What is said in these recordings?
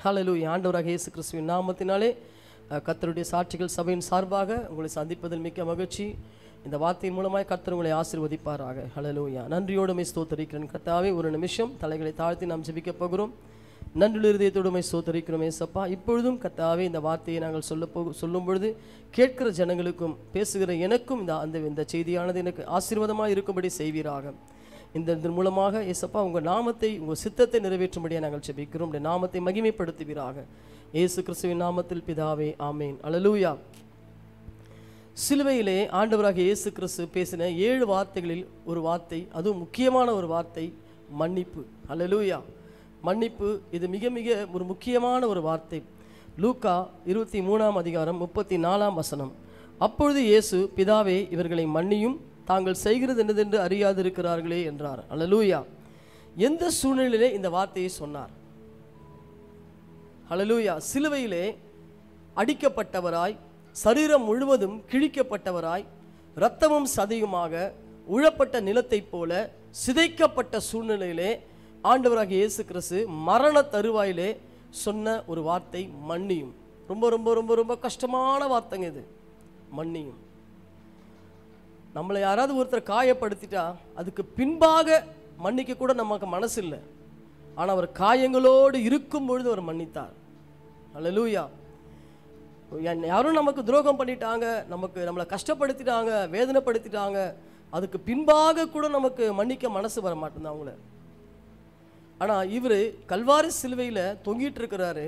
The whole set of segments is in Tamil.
ஹalleluya ஆண்டவராக இயேசு கிறிஸ்துவின் நாமத்தினாலே அஹ், கர்த்தருடைய சாட்சிகள் சபையின் சார்பாக உங்களை சந்திப்பதில் மிக்க மகிழ்ச்சி இந்த வார்த்தையின் மூலமாய் கர்த்தர் உங்களை ஆசீர்வதிப்பாராக ஹalleluya நன்றியோடுமை ஸ்தோத்தரிக்கிறேன் கர்த்தாவே ஒரு நிமிஷம் தலைகளை தாழ்த்தி நாம் ஜெபிக்க போகிறோம் நன்றியுள்ள இருதயத்தோடுமை ஸ்தோத்தரிக்கிறோம் ஏசப்பா இப்பொழுதும் கர்த்தாவே இந்த வார்த்தையை நாங்கள் சொல்ல போக சொல்லும் பொழுது கேட்கிற ஜனங்களுக்கும் பேசுகிற எனக்கும் இந்த அந்த இந்த செய்தியானது எனக்கு ஆசீர்வாதமாக இருக்கும்படி செய்வீராக இந்த இதன் மூலமாக இயேசப்பா உங்கள் நாமத்தை உங்கள் சித்தத்தை நிறைவேற்றும்படியாக நாங்கள் ஜெபிக்கிறோம் உடைய நாமத்தை மகிமைப்படுத்துவீராக இயேசு கிறிஸ்துவின் நாமத்தில் பிதாவே ஆமேன் அல்லேலூயா சிலுவையிலே ஆண்டவராக இயேசு கிறிஸ்து பேசின ஏழு வார்த்தைகளில் ஒரு வார்த்தை அதுவும் முக்கியமான ஒரு வார்த்தை மன்னிப்பு அல்லேலூயா மன்னிப்பு இது மிக மிக ஒரு முக்கியமான ஒரு வார்த்தை லூக்கா இருபத்தி மூணாம் அதிகாரம் முப்பத்தி நாலாம் வசனம் அப்பொழுது இயேசு பிதாவே இவர்களை மன்னியும் தாங்கள் செய்கிறது என்னதென்று அறியாதிருக்கிறார்களே என்றார் அல்லேலூயா எந்த சூழ்நிலையிலே இந்த வார்த்தையை சொன்னார் ஹalleluya சிலுவையிலே அடிக்கப்பட்டவராய் சரீரம் முழுவதும் கிழிக்கப்பட்டவராய் இரத்தமும் சதையுமாக உழப்பட்ட நிலத்தைப் போல சிதைக்கப்பட்ட சூழ்நிலையிலே ஆண்டவராகிய இயேசு கிறிஸ்து மரண தருவாயிலே சொன்ன ஒரு வார்த்தை மன்னியும் ரொம்ப ரொம்ப ரொம்ப ரொம்ப கஷ்டமான வார்த்தைங்க இது மன்னியும் நம்மளை யாராவது ஒருத்தர் காயப்படுத்திட்டா அதுக்கு பின்பாக மன்னிக்க கூட நமக்கு மனசு இல்லை ஆனால் அவர் காயங்களோடு இருக்கும் பொழுது அவர் மன்னித்தார் அல்லேலூயா என் யாரும் நமக்கு துரோகம் பண்ணிட்டாங்க நமக்கு நம்மளை கஷ்டப்படுத்திட்டாங்க வேதனைப்படுத்திட்டாங்க அதுக்கு பின்பாக கூட நமக்கு மன்னிக்க மனசு வர மாட்டேங்குது அவங்கள ஆனால் இவர் கல்வாரி சிலுவையில் தொங்கிட்டு இருக்கிறாரு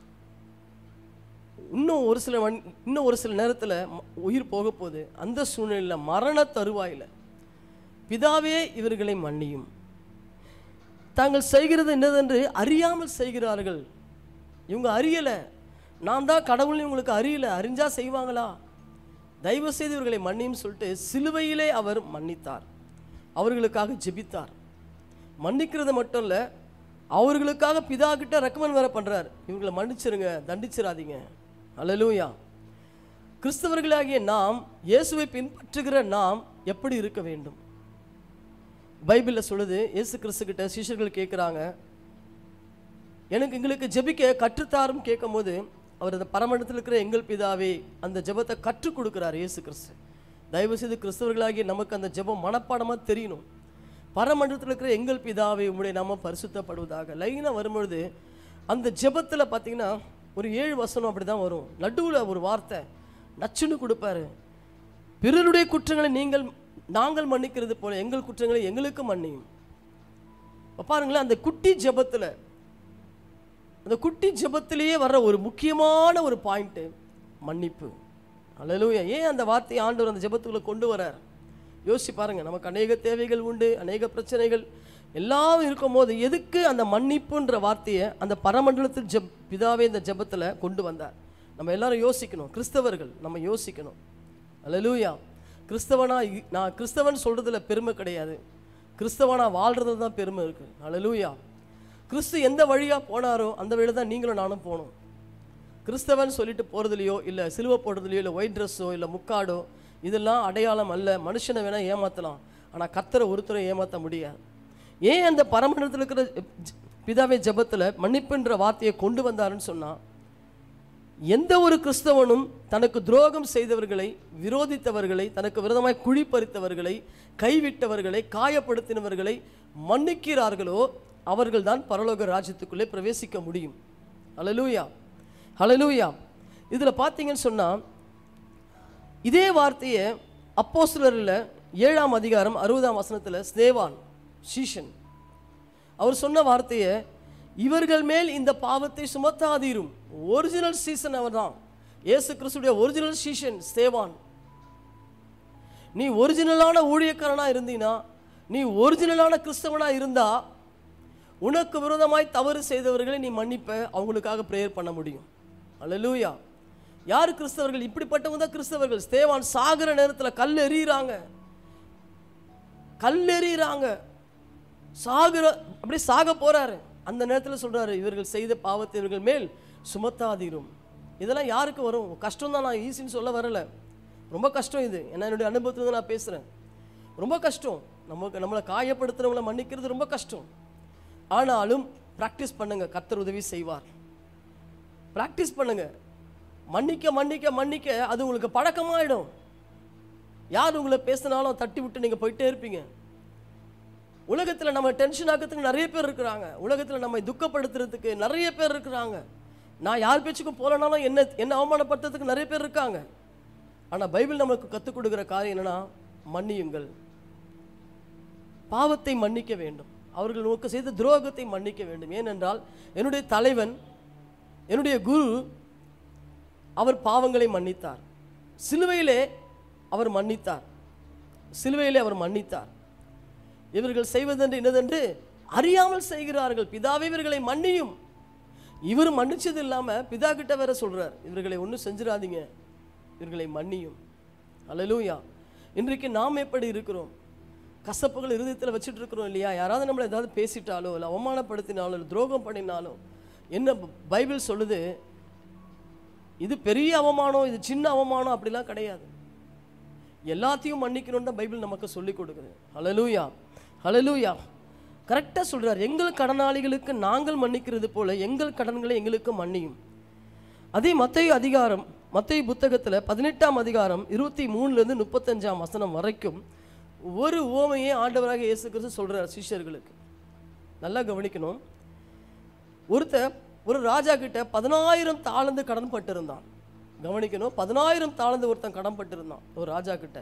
இன்னும் ஒரு சில மண் இன்னும் ஒரு சில நேரத்தில் உயிர் போக போகுது அந்த சூழ்நிலையில் மரண தருவாயில் பிதாவே இவர்களை மன்னியும் தாங்கள் செய்கிறது என்னதென்று அறியாமல் செய்கிறார்கள் இவங்க அறியலை நான் தான் கடவுள்னு இவங்களுக்கு அறியல அறிஞ்சா செய்வாங்களா தயவு செய்து இவர்களை மன்னியும் சொல்லிட்டு சிலுவையிலே அவர் மன்னித்தார் அவர்களுக்காக ஜெபித்தார் மன்னிக்கிறது மட்டும் இல்லை அவர்களுக்காக பிதா கிட்ட ரெக்கமெண்ட் வேற பண்றார் இவங்களை மன்னிச்சிருங்க தண்டிச்சிடாதீங்க அல்லேலூயா கிறிஸ்தவர்களாகிய நாம் இயேசுவை பின்பற்றுகிற நாம் எப்படி இருக்க வேண்டும் பைபிளில் சொல்லுது இயேசு கிறிஸ்து கிட்ட சிஷ்யர்கள் கேட்குறாங்க எனக்கு எங்களுக்கு ஜெபிக்க கற்றுத்தாரும் கேட்கும்போது அவர் அந்த பரமண்டத்தில் இருக்கிற எங்கள் பிதாவே அந்த ஜெபத்தை கற்றுக் கொடுக்குறார் இயேசு கிறிஸ்து தயவு செய்து கிறிஸ்தவர்களாகிய நமக்கு அந்த ஜெபம் மனப்பாடமாக தெரியணும் பரமண்டலத்தில் இருக்கிற எங்கள் பிதாவே உம்முடைய நாம பரிசுத்தப்படுவதாக லைனாக வரும்பொழுது அந்த ஜெபத்தில் பார்த்தீங்கன்னா ஒரு ஏழு வசனம் அப்படி தான் வரும் நடுவில் ஒரு வார்த்தை நச்சுன்னு கொடுப்பாரு பிறருடைய குற்றங்களை நீங்கள் நாங்கள் மன்னிக்கிறது போல எங்கள் குற்றங்களை எங்களுக்கு மன்னியும் இப்ப பாருங்களேன் அந்த குட்டி ஜெபத்தில் அந்த குட்டி ஜெபத்திலேயே வர்ற ஒரு முக்கியமான ஒரு பாயிண்ட்டு மன்னிப்பு அல்லேலூயா ஏன் அந்த வார்த்தையை ஆண்டவர் அந்த ஜெபத்துக்குள்ள கொண்டு வரார் யோசிச்சு பாருங்க நமக்கு அநேக தேவைகள் உண்டு அநேக பிரச்சனைகள் எல்லாம் இருக்கும்போது எதுக்கு அந்த மன்னிப்புன்ற வார்த்தையை அந்த பரமண்டலத்தில் ஜெப் பிதாவே இந்த ஜெபத்தில் கொண்டு வந்தார் நம்ம எல்லாரும் யோசிக்கணும் கிறிஸ்தவர்கள் நம்ம யோசிக்கணும் அல்லேலூயா கிறிஸ்தவனா இ- நான் கிறிஸ்தவன் சொல்றதுல பெருமை கிடையாது கிறிஸ்தவனா வாழ்றதுல தான் பெருமை இருக்கு அல்லேலூயா கிறிஸ்து எந்த வழியா போனாரோ அந்த வழியில தான் நீங்களும் நானும் போகணும் கிறிஸ்தவன் சொல்லிட்டு போகிறதுலையோ இல்லை சிலுவை போடுறதுலையோ இல்லை ஒயிட் ட்ரெஸ்ஸோ இல்லை முக்காடோ இதெல்லாம் அடையாளம் அல்ல மனுஷனை வேணால் ஏமாற்றலாம் ஆனால் கத்தரை ஒருத்தரை ஏமாற்ற முடியாது ஏன் அந்த பரமண்டலத்தில் இருக்கிற ஜ- பிதாவே ஜெபத்தில் மன்னிப்புன்ற வார்த்தையை கொண்டு வந்தாருன்னு சொன்னால் எந்த ஒரு கிறிஸ்தவனும் தனக்கு துரோகம் செய்தவர்களை விரோதித்தவர்களை தனக்கு விரோதமாய் குழி பறித்தவர்களை கைவிட்டவர்களை காயப்படுத்தினவர்களை மன்னிக்கிறார்களோ அவர்கள்தான் பரலோக ராஜ்யத்துக்குள்ளே பிரவேசிக்க முடியும் ஹalleluya ஹalleluya இதில் பார்த்தீங்கன்னு சொன்னால் இதே வார்த்தையை அப்போஸ்தலரில் ஏழாம் அதிகாரம் அறுபதாம் வசனத்தில் ஸ்னேவான் சீஷன் அவர் சொன்ன வார்த்தையை இவர்கள் மேல் இந்த பாவத்தை சுமத்தாதீரும் ஒரிஜினல் சீசன் அவர்தான் இயேசு கிறிஸ்துடைய ஒரிஜினல் சீஷன் ஸ்தேவான் நீ ஒரிஜினலான ஊழியக்காரனா இருந்தீனா நீ ஒரிஜினலான கிறிஸ்தவனா இருந்தா உனக்கு விரோதமாய் தவறு செய்தவர்களை நீ மன்னிப்ப அவங்களுக்காக ப்ரேயர் பண்ண முடியும் அல்லேலூயா யார் கிறிஸ்தவர்கள் இப்படிப்பட்டவங்க தான் கிறிஸ்தவர்கள் ஸ்தேவான் சாகிற நேரத்தில் கல் எறிகிறாங்க கல் எறிகிறாங்க சாகுற அப்படியே சாக போறாரு அந்த நேரத்தில் சொல்றாரு இவர்கள் செய்த பாவத்தை இவர்கள் மேல் சுமத்தாதீரும் இதெல்லாம் யாருக்கு வரும் கஷ்டம் தான் நான் ஈஸின்னு சொல்ல வரல ரொம்ப கஷ்டம் இது ஏன்னா என்னுடைய அனுபவத்தில் நான் பேசுகிறேன் ரொம்ப கஷ்டம் நமக்கு நம்மளை காயப்படுத்துறவங்கள மன்னிக்கிறது ரொம்ப கஷ்டம் ஆனாலும் ப்ராக்டிஸ் பண்ணுங்க கர்த்தர் உதவி செய்வார் ப்ராக்டிஸ் பண்ணுங்க மன்னிக்க மன்னிக்க மன்னிக்க அது உங்களுக்கு பழக்கமாயிடும் யார் உங்களை பேசினாலும் தட்டி விட்டு நீங்கள் போயிட்டே இருப்பீங்க உலகத்தில் நம்ம டென்ஷன் ஆக்கிறதுக்கு நிறைய பேர் இருக்கிறாங்க உலகத்தில் நம்மை துக்கப்படுத்துறதுக்கு நிறைய பேர் இருக்கிறாங்க நான் யார் பேச்சுக்கும் போகலனாலும் என்ன என்ன அவமானப்படுத்துறதுக்கு நிறைய பேர் இருக்காங்க ஆனால் பைபிள் நமக்கு கற்றுக் கொடுக்குற காரியம் என்னன்னா மன்னியுங்கள் பாவத்தை மன்னிக்க வேண்டும் அவர்கள் உனக்கு செய்த துரோகத்தை மன்னிக்க வேண்டும் ஏனென்றால் என்னுடைய தலைவன் என்னுடைய குரு அவர் பாவங்களை மன்னித்தார் சிலுவையிலே அவர் மன்னித்தார் சிலுவையிலே அவர் மன்னித்தார் இவர்கள் செய்வதென்று என்னதென்று அறியாமல் செய்கிறார்கள் பிதாவே இவர்களை மன்னியும் இவர் மன்னிச்சது இல்லாம பிதா கிட்ட வேற சொல்றார் இவர்களை ஒன்றும் செஞ்சிடாதீங்க இவர்களை மன்னியும் அல்லேலூயா இன்றைக்கு நாம் எப்படி இருக்கிறோம் கசப்புகள் இருதயத்தில் வச்சுட்டு இருக்கிறோம் இல்லையா யாராவது நம்மளை ஏதாவது பேசிட்டாலோ இல்லை அவமானப்படுத்தினாலோ இல்லை துரோகம் பண்ணினாலோ என்ன பைபிள் சொல்லுது இது பெரிய அவமானம் இது சின்ன அவமானம் அப்படிலாம் கிடையாது எல்லாத்தையும் மன்னிக்கணும்னு தான் பைபிள் நமக்கு சொல்லி கொடுக்குது ஹalleluya ஹalleluya கரெக்டாக சொல்றார் எங்கள் கடனாளிகளுக்கு நாங்கள் மன்னிக்கிறது போல எங்கள் கடன்களை எங்களுக்கு மன்னியும் அதே மத்தேயு அதிகாரம் மத்தேயு புத்தகத்தில் பதினெட்டாம் அதிகாரம் இருபத்தி மூணுலேருந்து முப்பத்தஞ்சாம் வசனம் வரைக்கும் ஒரு ஓமையை ஆண்டவராக இயேசு கிறிஸ்து சொல்றார் சிஷ்யர்களுக்கு நல்லா கவனிக்கணும் ஒருத்தன் ஒரு ராஜா கிட்ட பதினாயிரம் தாளந்து கடன் பட்டிருந்தான் கவனிக்கணும் பதினாயிரம் தாளந்து ஒருத்தன் கடன் பட்டிருந்தான் ஒரு ராஜா கிட்ட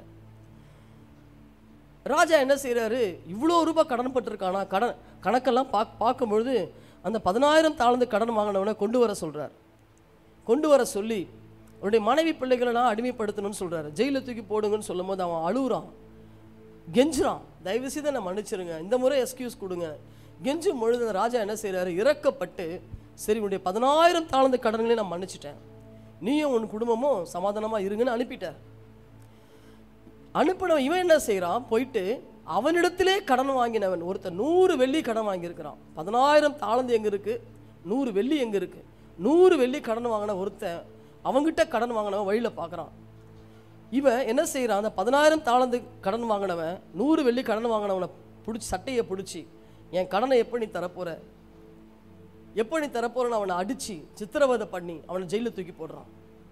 ராஜா என்ன செய்றாரு இவ்வளோ ரூபாய் கடன் பட்டிருக்கானா கடன் கணக்கெல்லாம் பாக் பார்க்கும்பொழுது அந்த பதினாயிரம் தாளந்து கடன் வாங்கினவனை கொண்டு வர சொல்றார் கொண்டு வர சொல்லி அவருடைய மனைவி பிள்ளைகளெல்லாம் அடிமைப்படுத்தணும்னு சொல்றாரு ஜெயிலில் தூக்கி போடுங்கன்னு சொல்லும் போது அவன் அழுகுறான் கெஞ்சுறான் தயவு செய்து என்னை மன்னிச்சிருங்க இந்த முறை எக்ஸ்கியூஸ் கொடுங்க கெஞ்சும் பொழுது அந்த ராஜா என்ன செய்றாரு இறக்கப்பட்டு சரி உன்னுடைய பதினாயிரம் தாழ்ந்த கடன்களையும் நான் மன்னிச்சிட்டேன் நீயும் உன் குடும்பமும் சமாதானமா இருங்கன்னு அனுப்பிட்டார் அனுப்பினவன் இவன் என்ன செய்றான் போயிட்டு அவனிடத்திலே கடன் வாங்கினவன் ஒருத்தன் நூறு வெள்ளி கடன் வாங்கியிருக்கிறான் பதினாயிரம் தாளந்து எங்க இருக்கு நூறு வெள்ளி எங்க இருக்கு நூறு வெள்ளி கடன் வாங்கின ஒருத்தன் அவங்கிட்ட கடன் வாங்கினவன் வழியில பார்க்கறான் இவன் என்ன செய்றான் அந்த பதினாயிரம் தாளந்து கடன் வாங்கினவன் நூறு வெள்ளி கடன் வாங்கினவனை பிடிச்சி சட்டையை பிடிச்சி என் கடனை எப்போ நீ தரப்போற எப்போ நீ தரப்போறன்னு அவனை அடிச்சு சித்திரவதை பண்ணி அவனை ஜெயிலில் தூக்கி போடுறான்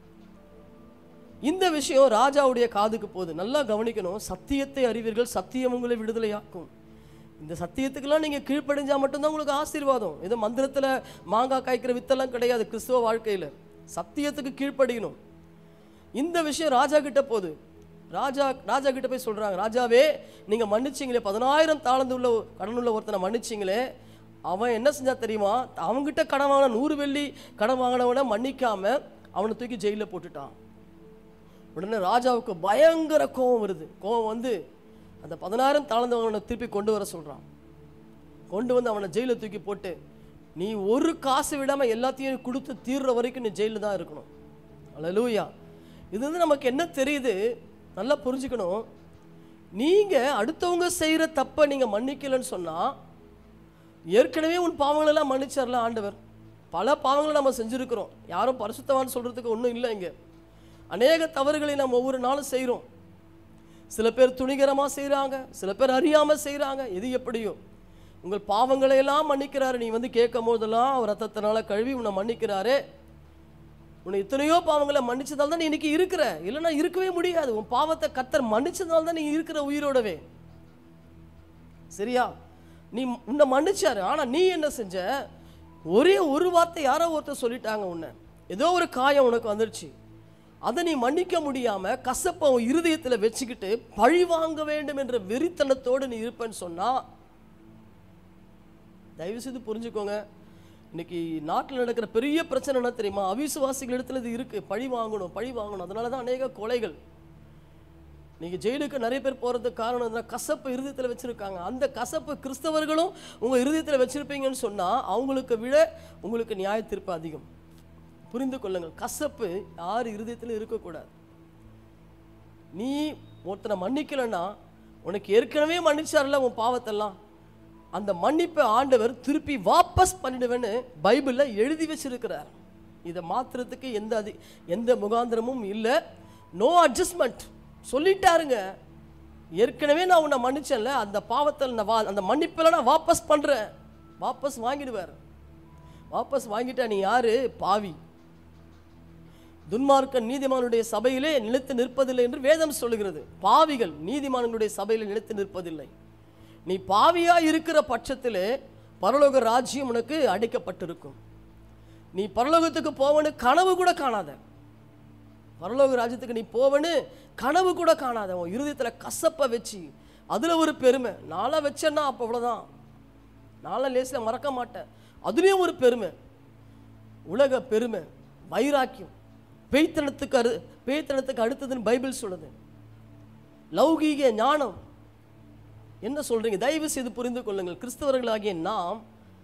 இந்த விஷயம் ராஜாவுடைய காதுக்கு போகுது நல்லா கவனிக்கணும் சத்தியத்தை அறிவீர்கள் சத்தியம் உங்களை விடுதலையாக்கும் இந்த சத்தியத்துக்கெல்லாம் நீங்க கீழ்ப்படிஞ்சா மட்டும்தான் உங்களுக்கு ஆசீர்வாதம் இது மந்திரத்துல மாங்காய் காய்க்கிற வித்தெல்லாம் கிடையாது கிறிஸ்துவ வாழ்க்கையில சத்தியத்துக்கு கீழ்ப்படியணும் இந்த விஷயம் ராஜா கிட்ட போகுது ராஜா ராஜா கிட்ட போய் சொல்றாங்க ராஜாவே நீங்க மன்னிச்சீங்களே பதினாயிரம் தாளந்து உள்ள கடன் உள்ள ஒருத்தனை மன்னிச்சீங்களே அவன் என்ன செஞ்சா தெரியுமா அவன்கிட்ட கடன் வாங்கின நூறு வெள்ளி கடன் வாங்கினவனை மன்னிக்காம அவனை தூக்கி ஜெயிலில் போட்டுட்டான் உடனே ராஜாவுக்கு பயங்கர கோபம் வருது கோபம் வந்து அந்த பதினாயிரம் தாழ்ந்தவனை திருப்பி கொண்டு வர சொல்றான் கொண்டு வந்து அவனை ஜெயிலில் தூக்கி போட்டு நீ ஒரு காசு விடாம எல்லாத்தையும் கொடுத்து தீர்ற வரைக்கும் நீ ஜெயிலில் தான் இருக்கணும் அல்லேலூயா இது வந்து நமக்கு என்ன தெரியுது நல்லா புரிஞ்சுக்கணும் நீங்க அடுத்தவங்க செய்யற தப்பை நீங்க மன்னிக்கலைன்னு சொன்னா ஏற்கனவே உன் பாவங்களெல்லாம் மன்னிச்சார்ல ஆண்டவர் பல பாவங்களை நம்ம செஞ்சிருக்கிறோம் யாரும் பரிசுத்தவான்னு சொல்றதுக்கு ஒன்றும் இல்லை இங்க அநேக தவறுகளை நம்ம ஒவ்வொரு நாளும் செய்கிறோம் சில பேர் துணிகரமாக செய்கிறாங்க சில பேர் அறியாமல் செய்கிறாங்க எது எப்படியோ உங்கள் பாவங்களை எல்லாம் மன்னிக்கிறாரு நீ வந்து கேட்கும் போதெல்லாம் அவர் ரத்தத்தினால கழுவி உன்னை மன்னிக்கிறாரே உன்னை எத்தனையோ பாவங்களை மன்னிச்சதால் தான் நீ இன்னைக்கு இருக்கிற இல்லைன்னா இருக்கவே முடியாது உன் பாவத்தை கத்தர் மன்னிச்சதால் தான் நீ இருக்கிற உயிரோடவே சரியா நீ உன்னை மன்னிச்சாரு ஆனா நீ என்ன செஞ்ச ஒரே ஒரு வார்த்தை யாரோ ஒருத்தர் சொல்லிட்டாங்க உன்னை ஏதோ ஒரு காயம் உனக்கு வந்துருச்சு அதை நீ மன்னிக்க முடியாம கசப்பை உன் இருதயத்துல வச்சுக்கிட்டு பழி வாங்க வேண்டும் என்ற வெறித்தனத்தோடு நீ இருப்பேன்னு சொன்னா தயவு செய்து புரிஞ்சுக்கோங்க இன்னைக்கு நாட்டில் நடக்கிற பெரிய பிரச்சனை என்ன தெரியுமா அவிசுவாசிகள் இடத்துல இது இருக்கு பழி வாங்கணும் பழி வாங்கணும் அதனால தான் அநேக கொலைகள் நீங்க ஜெயிலுக்கு நிறைய பேர் போறதுக்கு காரணம் என்ன கசப்பு இருதயத்தில் வச்சிருக்காங்க அந்த கசப்பு கிறிஸ்தவர்களும் உங்க இருதயத்தில் வச்சிருப்பீங்கன்னு சொன்னா அவங்களுக்கு விட உங்களுக்கு நியாய தீர்ப்பு அதிகம் புரிந்து கொள்ளுங்கள் கசப்பு யார் இருதயத்தில் இருக்கக்கூடாது நீ ஒருத்தனை மன்னிக்கலைன்னா உனக்கு ஏற்கனவே மன்னிச்சார்ல உன் பாவத்தெல்லாம் அந்த மன்னிப்பை ஆண்டவர் திருப்பி வாபஸ் பண்ணிடுவேன்னு பைபிளில் எழுதி வச்சிருக்கிறார் இதை மாத்துறதுக்கு எந்த அதி எந்த முகாந்திரமும் இல்லை நோ அட்ஜஸ்ட்மெண்ட் சொல்லிட்டாருங்க ஏற்கனவே நான் உன்னை மன்னிச்சேன்ல அந்த பாவத்தில் நான் வா அந்த மன்னிப்பில் நான் வாபஸ் பண்ணுறேன் வாபஸ் வாங்கிடுவார் வாபஸ் வாங்கிட்டா நீ யாரு பாவி துன்மார்க்க நீதிமானுடைய சபையிலே நிலைத்து நிற்பதில்லை என்று வேதம் சொல்லுகிறது பாவிகள் நீதிமான்களுடைய சபையிலே நிலைத்து நிற்பதில்லை நீ பாவியா இருக்கிற பட்சத்திலே பரலோக ராஜ்யம் உனக்கு அடைக்கப்பட்டிருக்கும் நீ பரலோகத்துக்கு போவனு கனவு கூட காணாத பரலோக ராஜ்யத்துக்கு நீ போவனு கனவு கூட காணாத உன் இருதயத்தில் கசப்பை வச்சு அதில் ஒரு பெருமை நாளாக வச்சேன்னா அப்போ அவ்வளோதான் நாளாக லேசில் மறக்க மாட்டேன் அதுலேயும் ஒரு பெருமை உலக பெருமை வைராக்கியம் பேய்த்தனத்துக்கு அரு பேய்த்தனத்துக்கு அடுத்ததுன்னு பைபிள் சொல்லுது லௌகீக ஞானம் என்ன சொல்றீங்க தயவு செய்து புரிந்து கொள்ளுங்கள் கிறிஸ்தவர்களாகிய நாம்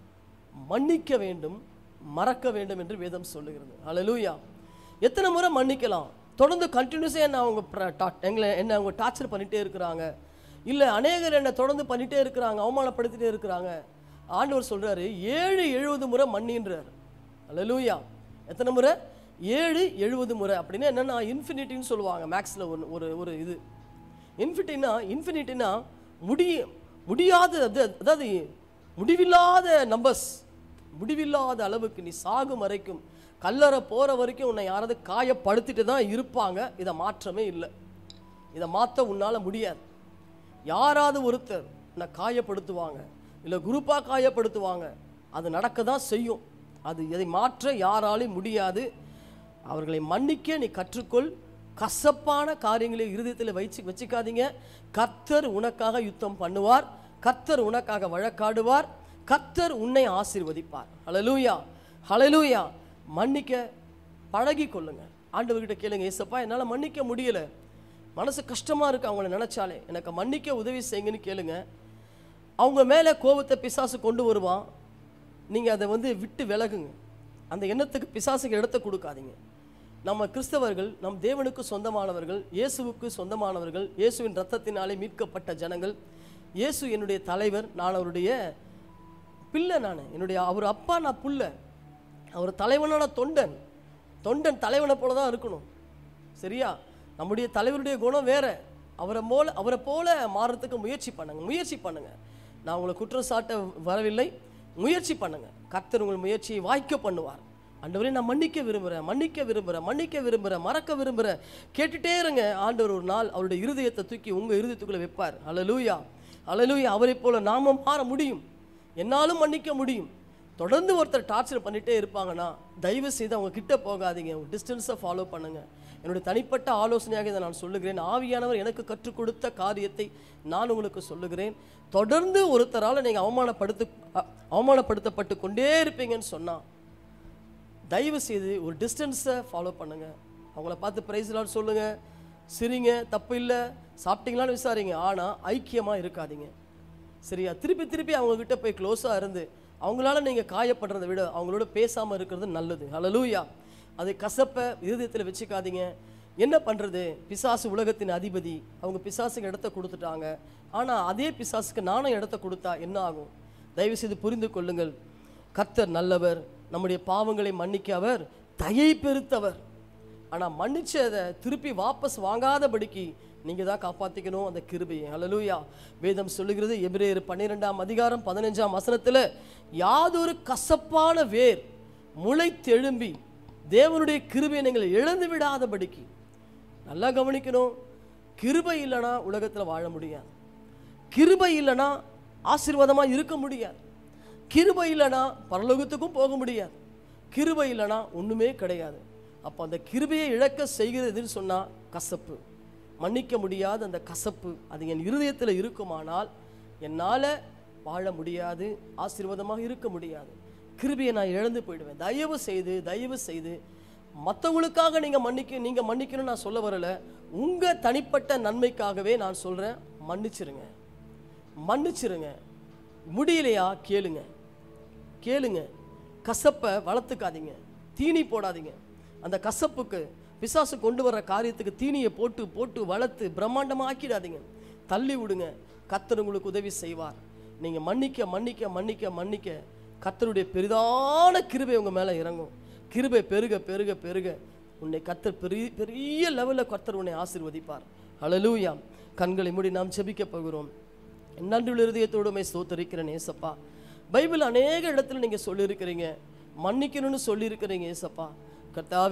மன்னிக்க வேண்டும் மறக்க வேண்டும் என்று வேதம் சொல்லுகிறது ஹalleluya எத்தனை முறை மன்னிக்கலாம் தொடர்ந்து கண்டினியூஸாக என்ன அவங்க பிர- டா- எங்களை என்ன அவங்க டார்ச்சர் பண்ணிட்டே இருக்கிறாங்க இல்லை அநேகர் என்னை தொடர்ந்து பண்ணிட்டே இருக்கிறாங்க அவமானப்படுத்திட்டே இருக்கிறாங்க ஆண்டவர் சொல்றாரு ஏழு எழுபது முறை மன்னின்றார் ஹalleluya எத்தனை முறை ஏழு எழுபது முறை அப்படின்னா என்னன்னா இன்ஃபினிட்டின்னு சொல்லுவாங்க மேக்ஸில் ஒன்று ஒரு ஒரு இது இன்ஃபினிட்டினா இன்ஃபினிட்டினா முடிய முடியாத அது அதாவது முடிவில்லாத நம்பர்ஸ் முடிவில்லாத அளவுக்கு நீ சாகும் வரைக்கும் கல்லறை போகிற வரைக்கும் உன்னை யாராவது காயப்படுத்திட்டு தான் இருப்பாங்க இதை மாற்றமே இல்லை இதை மாற்ற உன்னால் முடியாது யாராவது ஒருத்தர் உன்னை காயப்படுத்துவாங்க இல்லை குரூப்பாக காயப்படுத்துவாங்க அது நடக்க தான் செய்யும் அது இதை மாற்ற யாராலையும் முடியாது அவர்களை மன்னிக்க நீ கற்றுக்கொள் கசப்பான காரியங்களை இருதயத்தில் வச்சு வச்சுக்காதீங்க கர்த்தர் உனக்காக யுத்தம் பண்ணுவார் கர்த்தர் உனக்காக வழக்காடுவார் கர்த்தர் உன்னை ஆசீர்வதிப்பார் ஹalleluya ஹalleluya மன்னிக்க பழகி கொள்ளுங்க ஆண்டவர்கிட்ட கேளுங்க ஏசப்பா என்னால் மன்னிக்க முடியல மனசு கஷ்டமா இருக்கு அவங்கள நினைச்சாலே எனக்கு மன்னிக்க உதவி செய்யுங்கன்னு கேளுங்க அவங்க மேலே கோபத்தை பிசாசு கொண்டு வருவான் நீங்கள் அதை வந்து விட்டு விலகுங்க அந்த எண்ணத்துக்கு பிசாசுக்கு இடத்த கொடுக்காதீங்க நம்ம கிறிஸ்தவர்கள் நம் தேவனுக்கு சொந்தமானவர்கள் இயேசுவுக்கு சொந்தமானவர்கள் இயேசுவின் ரத்தத்தினாலே மீட்கப்பட்ட ஜனங்கள் இயேசு என்னுடைய தலைவர் நான் அவருடைய பிள்ளை நான் என்னுடைய அவர் அப்பா நான் புள்ள அவர் தலைவனான தொண்டன் தொண்டன் தலைவனை போல தான் இருக்கணும் சரியா நம்முடைய தலைவருடைய குணம் வேற அவரை போல அவரை போல மாறுறதுக்கு முயற்சி பண்ணுங்க முயற்சி பண்ணுங்க நான் உங்களை குற்றம் சாட்ட வரவில்லை முயற்சி பண்ணுங்க கர்த்தர் உங்கள் முயற்சியை வாய்க்க பண்ணுவார் ஆண்டவரே நான் மன்னிக்க விரும்புகிறேன் மன்னிக்க விரும்புகிறேன் மன்னிக்க விரும்புகிறேன் மறக்க விரும்புகிறேன் கேட்டுட்டே இருங்க ஆண்டவர் ஒரு நாள் அவருடைய இருதயத்தை தூக்கி உங்கள் இருதயத்துக்குள்ளே வைப்பார் அல்லலூயா அல்லலூயா அவரை போல நாமும் மாற முடியும் என்னாலும் மன்னிக்க முடியும் தொடர்ந்து ஒருத்தர் டார்ச்சர் பண்ணிட்டே இருப்பாங்கன்னா தயவு செய்து அவங்க கிட்ட போகாதீங்க டிஸ்டன்ஸை ஃபாலோ பண்ணுங்க என்னுடைய தனிப்பட்ட ஆலோசனையாக இதை நான் சொல்லுகிறேன் ஆவியானவர் எனக்கு கற்றுக் கொடுத்த காரியத்தை நான் உங்களுக்கு சொல்லுகிறேன் தொடர்ந்து ஒருத்தரால் நீங்கள் அவமானப்படுத்து அ- அவமானப்படுத்தப்பட்டு கொண்டே இருப்பீங்கன்னு சொன்னா தயவு செய்து ஒரு டிஸ்டன்ஸை ஃபாலோ பண்ணுங்க அவங்கள பார்த்து பிரைஸ் லாட் சொல்லுங்க சிரிங்க தப்பு இல்லை சாப்பிட்டீங்களான்னு விசாரிங்க ஆனால் ஐக்கியமாக இருக்காதீங்க சரியா திருப்பி திருப்பி அவங்க கிட்ட போய் க்ளோஸாக இருந்து அவங்களால நீங்கள் காயப்படுறதை விட அவங்களோட பேசாமல் இருக்கிறது நல்லது ஹalleluya அதை கசப்பை இருதயத்தில் வச்சுக்காதீங்க என்ன பண்ணுறது பிசாசு உலகத்தின் அதிபதி அவங்க பிசாசுக்கு இடத்த கொடுத்துட்டாங்க ஆனால் அதே பிசாசுக்கு நானும் இடத்த கொடுத்தா என்ன ஆகும் தயவு செய்து புரிந்து கொள்ளுங்கள் கர்த்தர் நல்லவர் நம்முடைய பாவங்களை மன்னிக்க அவர் தயை பெருத்தவர் ஆனால் மன்னிச்சதை திருப்பி வாபஸ் வாங்காதபடிக்கு நீங்கள் தான் காப்பாற்றிக்கணும் அந்த கிருபையை ஹalleluya வேதம் சொல்லுகிறது எபிரேயர் பன்னிரெண்டாம் அதிகாரம் பதினஞ்சாம் வசனத்தில் யாதொரு கசப்பான வேர் முளைத்தெழும்பி தேவனுடைய கிருபையை நீங்கள் இழந்து விடாதபடிக்கு நல்லா கவனிக்கணும் கிருபை இல்லைன்னா உலகத்தில் வாழ முடியாது கிருபை இல்லைன்னா ஆசீர்வாதமாக இருக்க முடியாது கிருபை இல்லைன்னா பரலோகத்துக்கும் போக முடியாது கிருபை இல்லைன்னா ஒன்றுமே கிடையாது அப்போ அந்த கிருபையை இழக்க செய்கிறது எதுன்னு சொன்னால் கசப்பு மன்னிக்க முடியாத அந்த கசப்பு அது என் இருதயத்தில் இருக்குமானால் என்னால் வாழ முடியாது ஆசீர்வாதமாக இருக்க முடியாது கிருபையை நான் இழந்து போயிடுவேன் தயவு செய்து தயவு செய்து மற்றவங்களுக்காக நீங்கள் மன்னிக்க நீங்கள் மன்னிக்கணும்னு நான் சொல்ல வரல உங்கள் தனிப்பட்ட நன்மைக்காகவே நான் சொல்கிறேன் மன்னிச்சிருங்க மன்னிச்சிருங்க முடியலையா கேளுங்க கேளுங்க கசப்பை வளர்த்துக்காதீங்க தீனி போடாதீங்க அந்த கசப்புக்கு பிசாசு கொண்டு வர்ற காரியத்துக்கு தீனியை போட்டு போட்டு வளர்த்து பிரம்மாண்டமாக ஆக்கிடாதீங்க தள்ளி விடுங்க கத்தர் உங்களுக்கு உதவி செய்வார் நீங்கள் மன்னிக்க மன்னிக்க மன்னிக்க மன்னிக்க கத்தருடைய பெரிதான கிருபை உங்கள் மேலே இறங்கும் கிருபை பெருக பெருக பெருக உன்னை கத்தர் பெரிய பெரிய லெவலில் கத்தர் உன்னை ஆசீர்வதிப்பார் ஹalleluya கண்களை மூடி நாம் ஜெபிக்க போகிறோம் நன்றியுள்ள இருதயத்தோடுமை ஸ்தோத்தரிக்கிறேன் ஏசப்பா பைபிள் அநேக இடத்துல நீங்கள் சொல்லியிருக்கிறீங்க மன்னிக்கணும்னு சொல்லியிருக்கிறீங்க ஏசப்பா கர்த்தாவே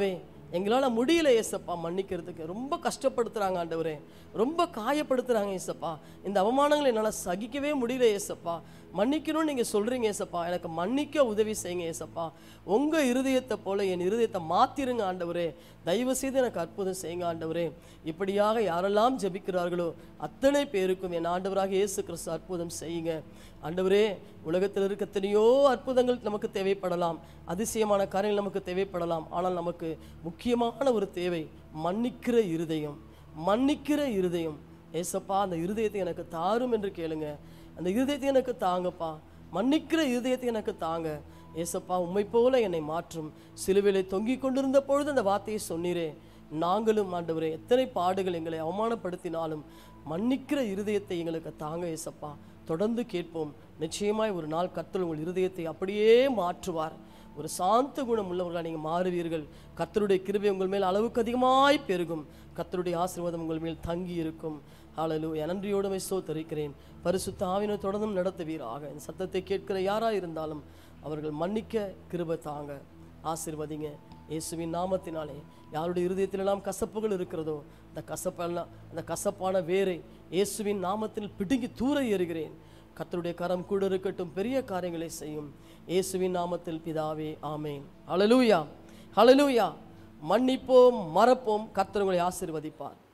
எங்களால் முடியல ஏசப்பா மன்னிக்கிறதுக்கு ரொம்ப கஷ்டப்படுத்துகிறாங்க ஆண்டவரே ரொம்ப காயப்படுத்துகிறாங்க ஏசப்பா இந்த அவமானங்களை என்னால் சகிக்கவே முடியல ஏசப்பா மன்னிக்கணும்னு நீங்கள் சொல்கிறீங்க ஏசப்பா எனக்கு மன்னிக்க உதவி செய்யுங்க ஏசப்பா உங்கள் இருதயத்தை போல என் இருதயத்தை மாற்றிருங்க ஆண்டவரே தயவு செய்து எனக்கு அற்புதம் செய்யுங்க ஆண்டவரே இப்படியாக யாரெல்லாம் ஜெபிக்கிறார்களோ அத்தனை பேருக்கும் என் ஆண்டவராக இயேசு கிறிஸ்து அற்புதம் செய்யுங்க ஆண்டவரே உலகத்தில் இருக்க எத்தனையோ அற்புதங்கள் நமக்கு தேவைப்படலாம் அதிசயமான காரியங்கள் நமக்கு தேவைப்படலாம் ஆனால் நமக்கு முக்கியமான ஒரு தேவை மன்னிக்கிற இருதயம் மன்னிக்கிற இருதயம் ஏசப்பா அந்த இருதயத்தை எனக்கு தாரும் என்று கேளுங்க அந்த இருதயத்தை எனக்கு தாங்கப்பா மன்னிக்கிற இருதயத்தை எனக்கு தாங்க ஏசப்பா உம்மை போல என்னை மாற்றும் சிலுவையிலே தொங்கிக் கொண்டிருந்த பொழுது அந்த வார்த்தையை சொன்னீரே நாங்களும் ஆண்டவரே எத்தனை பாடுகள் எங்களை அவமானப்படுத்தினாலும் மன்னிக்கிற இருதயத்தை எங்களுக்கு தாங்க ஏசப்பா தொடர்ந்து கேட்போம் நிச்சயமாய் ஒரு நாள் கர்த்தர் உங்கள் இருதயத்தை அப்படியே மாற்றுவார் ஒரு சாந்த குணம் உள்ளவர்களாக நீங்கள் மாறுவீர்கள் கர்த்தருடைய கிருபை உங்கள் மேல் அளவுக்கு அதிகமாய் பெருகும் கர்த்தருடைய ஆசீர்வாதம் உங்கள் மேல் தங்கி இருக்கும் ஹalleluya என் நன்றியோடு மை ஸ்தோத்தரிக்கிறேன் பரிசுத்த ஆவினை தொடர்ந்தும் நடத்துவீராக இந்த சத்தத்தை கேட்கிற யாராக இருந்தாலும் அவர்கள் மன்னிக்க கிருபை தாங்க ஆசீர்வதிங்க இயேசுவின் நாமத்தினாலே யாருடைய இருதயத்திலெல்லாம் கசப்புகள் இருக்கிறதோ அந்த கசப்பெல்லாம் அந்த கசப்பான வேரை இயேசுவின் நாமத்தில் பிடுங்கி தூர ஏறுகிறேன் கர்த்தருடைய கரம் கூட இருக்கட்டும் பெரிய காரியங்களை செய்யும் இயேசுவின் நாமத்தில் பிதாவே ஆமேன் ஹalleluya ஹalleluya மன்னிப்போம் மறப்போம் கர்த்தர் உங்களை ஆசீர்வதிப்பார்